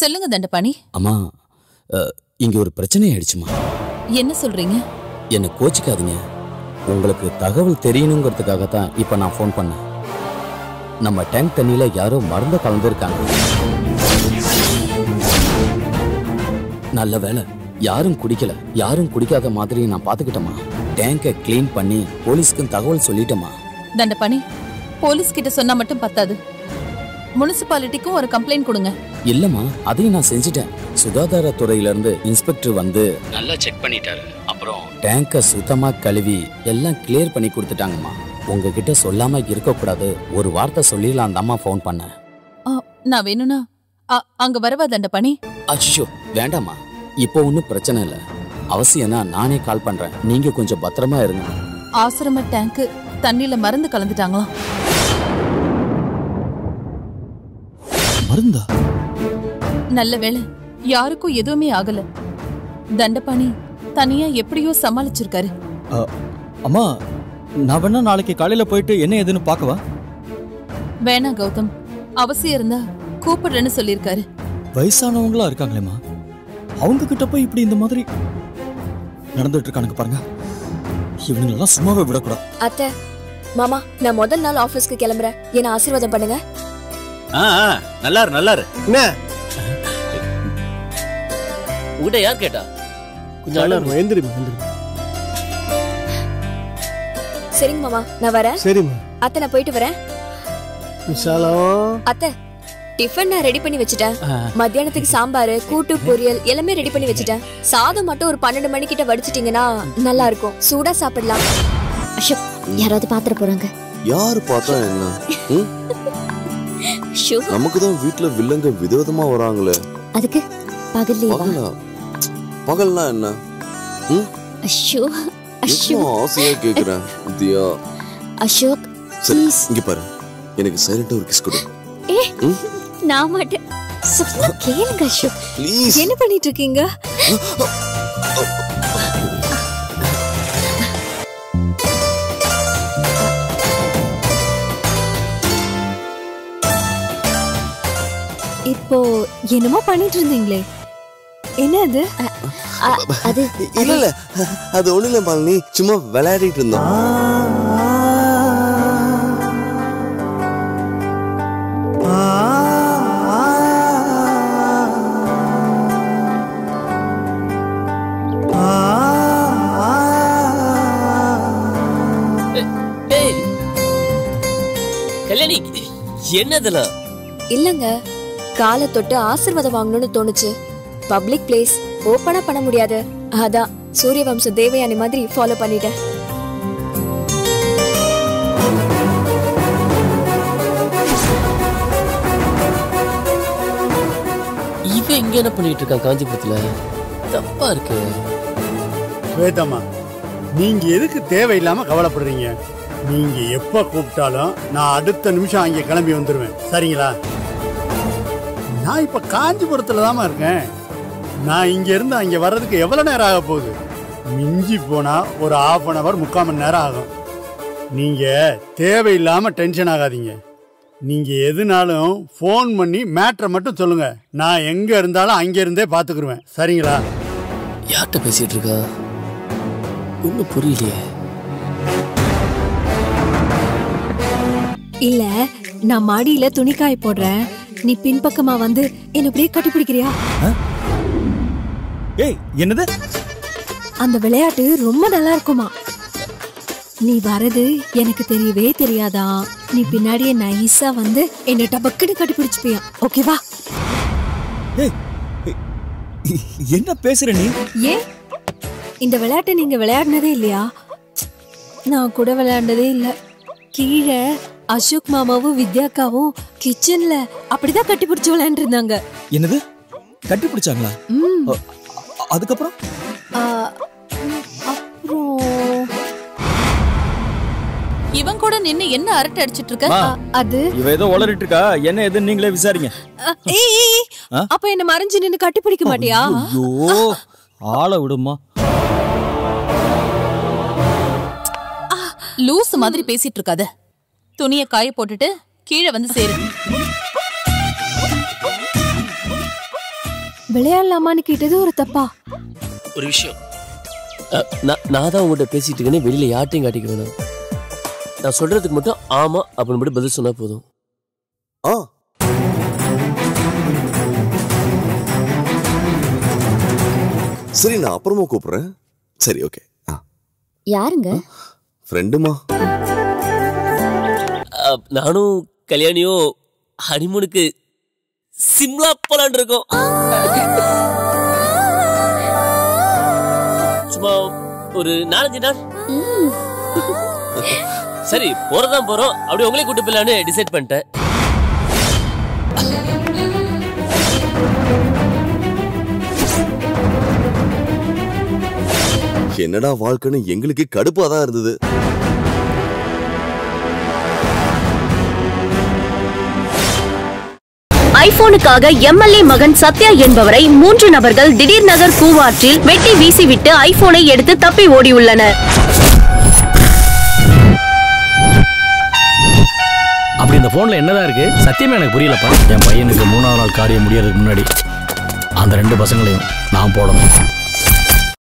சொல்லுங்க தண்டபாணி அம்மா அஹ், இங்க ஒரு பிரச்சனை ஆயிடுச்சுமா என்ன சொல்றீங்க என்னை கோச்சிக்காதீங்க உங்களுக்கு தகவல் தெரியணுங்கிறதுக்காக தான் இப்போ நான் ஃபோன் பண்ணேன் நம்ம டேங்க் தண்ணியில யாரோ மருந்து கலந்துருக்காங்க நல்ல வேலை யாரும் குடிக்கல யாரும் குடிக்காத மாதிரி நான் பார்த்துக்கிட்டேம்மா டேங்கை க்ளீன் பண்ணி போலீஸ்க்கு தகவல் சொல்லிட்டேம்மா தண்டபாணி போலீஸ் கிட்ட சொன்னா மட்டும் பத்தாது முனிசிபாலிட்டிக்கும் ஒரு கம்ப்ளைண்ட் கொடுங்க இல்லம்மா அதையும் நான் செஞ்சுட்டேன் சுகாதாரத்துறையில இருந்து இன்ஸ்பெக்டர் வந்து நல்லா செக் பண்ணிட்டாரு அப்புறம் டேங்கை சுத்தமா கழுவி எல்லாம் கிளியர் பண்ணி கொடுத்துட்டாங்கம்மா உங்ககிட்ட சொல்லாம இருக்கக்கூடாது ஒரு வார்த்தை சொல்லிடலாம் அந்த அம்மா ஃபோன் பண்ணேன் ஆ, நான் வேணும்னா அ- அங்க வரவா தண்டபாணி அச்சோ வேண்டாம்மா இப்போ ஒன்றும் பிரச்சனை இல்லை அவசியம்னா நானே கால் பண்றேன் நீங்க கொஞ்சம் பத்திரமா இருங்க ஆசிரம டேங்க் தண்ணியில மருந்து கலந்துட்டாங்களாம் மருந்தா நல்ல வேளை யாருக்கும் எதுவுமே ஆகல தண்டபாணி தனியா எப்படியோ சமாளிச்சிருக்காரு அ, அம்மா நான் வேணா நாளைக்கு காலையில போயிட்டு என்ன ஏதுன்னு பார்க்கவா வேணாம் கௌதம் அவசியம் இருந்தா கூப்பிடுறேன்னு சொல்லியிருக்காரு வயசானவங்களா இருக்காங்களேம்மா அவங்க கிட்ட போய் இப்படி இந்த மாதிரி நடந்துட்டு இருக்கானுங்க பாருங்க இவனுங்களெல்லாம் சும்மாவே விடக்கூடாது அத்தை மாமா நான் முதல் நாள் ஆபீஸ்க்கு கிளம்புறேன் என்ன ஆசீர்வாதம் பண்ணுங்க ஆ ஆ, நல்லா இரு நல்லா இரு என்ன உங்ககிட்ட யார் கேட்டா கொஞ்சம் நல்லா அழகு. இருக்கும் எந்திரிமா எந்திரிமா சரிங்க மாமா நான் வரேன் சரிம்மா அத்தை நான் போயிட்டு வரேன் விசாலம் அத்தை டிஃபன் நான் ரெடி பண்ணி வச்சுட்டேன் மத்தியானத்துக்கு சாம்பார் கூட்டு பொரியல் எல்லாமே ரெடி பண்ணி வச்சுட்டேன் சாதம் மட்டும் ஒரு பன்னெண்டு மணிக்கிட்ட வடிச்சிட்டீங்கன்னா நல்லா இருக்கும் சூடா சாப்பிடலாம் அசோக் யாராவது பாத்திர போறாங்க யாரு பார்த்தா என்ன ம்? ஷோ நமக்கு தான் வீட்ல வில்லங்க விதவிதமா வராங்களே அதுக்கு பகல்லையேவா பகலா பகல்னா என்ன அஷோ அஷோ எவ்வளவு ஆசையா கேக்குறேன் தியா அசோக் சரி ப்ளீஸ் இங்க பாரு எனக்கு சைலண்டா ஒரு கிஸ் கொடு ஏ ம்? நான் மாட்டேன் சும்மா கேளுங்க அசோக் ப்ளீஸ் என்ன பண்ணிட்டு இருக்கீங்க இப்போ என்னமோ பண்ணிட்டு இருந்தீங்களே என்ன அது அ- அது இல்ல இல்ல அது ஒண்ணு இல்ல மாலினி சும்மா விளையாடிட்டு இருந்தோம் ஏய் கல்யாணி என்னதுல இல்லங்க காலை தொட்டு ஆசீர்வாதம் வாங்கணும்னு தோணுச்சு பப்ளிக் பிளேஸ் ஓபனா பண்ண முடியாது அதான் சூரிய வம்ச தேவயானி மாதிரி ஃபாலோ பண்ணிட்டேன் இவன் இங்க என்ன பண்ணிட்டு இருக்கான் காஞ்சிபுரத்துல தப்பா இருக்கு ஸ்வேதாம்மா நீங்க எதுக்கு தேவையில்லாம கவலைப்படுறீங்க நீங்க எப்ப கூப்பிட்டாலும் நான் அடுத்த நிமிஷம் அங்கே கிளம்பி வந்துருவேன் சரிங்களா நான் இப்ப காஞ்சிபுரத்துல தாம்மா இருக்கேன் நான் இங்க இருந்து அங்க வர்றதுக்கு எவ்வளவு நேரம் ஆக போகுது மிஞ்சி போனா ஒரு half அன் hour முக்கால் மணி நேரம் ஆகும் நீங்க தேவையில்லாம டென்ஷன் ஆகாதீங்க நீங்க எதுனாலும் ஃபோன் பண்ணி மேட்ரை மட்டும் சொல்லுங்க நான் எங்க இருந்தாலும் அங்க இருந்தே பாத்துக்கிருவேன் சரிங்களா யார்கிட்ட பேசிட்டு இருக்கா ஒன்னும் புரியலையே இல்ல நான் மாடியில துணி காய போடுறேன் நீ பின்பக்கமா வந்து என்ன இப்படியே கட்டி பிடிக்கிறியா ஏய் என்னது அந்த விளையாட்டு ரொம்ப நல்லா இருக்குமா நீ வரது எனக்கு தெரியவே தெரியாதா நீ பின்னாடியே நைஸா வந்து என்ன டபக்குன்னு கட்டி பிடிச்சுப்பியா ஓகேவா ஏய் ஏய், என்ன பேசுற நீ ஏன் இந்த விளையாட்டை நீங்க விளையாடினதே இல்லையா நான் கூட விளையாண்டதே இல்ல கீழே அசோக் மாமாவும் வித்யாக்காவும் கிச்சன்ல அப்படிதான் கட்டி பிடிச்சு விளையாண்டு இருந்தாங்க என்னது கட்டி பிடிச்சாங்களா ம், அ- அ- அதுக்கப்புறம் ஆ, ம், அப்புறம் இவன் கூட நின்னு என்ன அரட்டை அடிச்சிட்டு இருக்க மா, அது இவ ஏதோ உளறிட்டு இருக்கா என்ன எதுன்னு நீங்களே விசாரிங்க அ, ஏய் ஏய், ஏய். ஆ? அப்ப என்ன மறைஞ்சு நின்னு கட்டி பிடிக்க மாட்டியா ஐயோ ஆளை விடுமா லூஸ் மாதிரி பேசிட்டு இருக்காத துணிய காய போட்டுட்டு கீழே வந்து சேரு விளையாடலாமான்னு கேட்டது ஒரு தப்பா ஒரு விஷயம் அ, நான் நான் தான் உங்கள்கிட்ட பேசிட்டு இருக்கேனே வெளியில யார்ட்டையும் காட்டிக்க வேணாம் நான் சொல்றதுக்கு மட்டும் ஆமா அப்படின்னு மட்டும் பதில் சொன்னா போதும் ஆ சரி நான் அப்புறமா கூப்பிடுறேன் சரி ஓகே ஆ யாருங்க ஃப்ரெண்டுமா அ, நானும் கல்யாணியும் ஹனிமூனுக்கு சிம்லா போலான் இருக்கோம் சும்மா ஒரு நாலஞ்சு நாள் சரி போறதான் போறோம் அப்படியே உங்களே கூட்டு போயிடலான்னு டிசைட் பண்ணிட்டேன் என்னடா வாழ்க்கைன்னு எங்களுக்கு கடுப்பா தான் இருந்தது ஐபோனுக்காக எம்எல்ஏ மகன் சத்யா என்பவரை மூன்று நபர்கள் திடீர் நகர் கூவாற்றில் வெட்டி வீசிவிட்டு ஐபோனை எடுத்து தப்பி ஓடியுள்ளனர் அப்படி இந்த போன்ல என்னதான் இருக்கு சத்தியமா எனக்கு புரியலப்பா என் பையனுக்கு மூணாவது நாள் காரியம் முடியறதுக்கு முன்னாடி அந்த ரெண்டு பசங்களையும் நான் போடணும்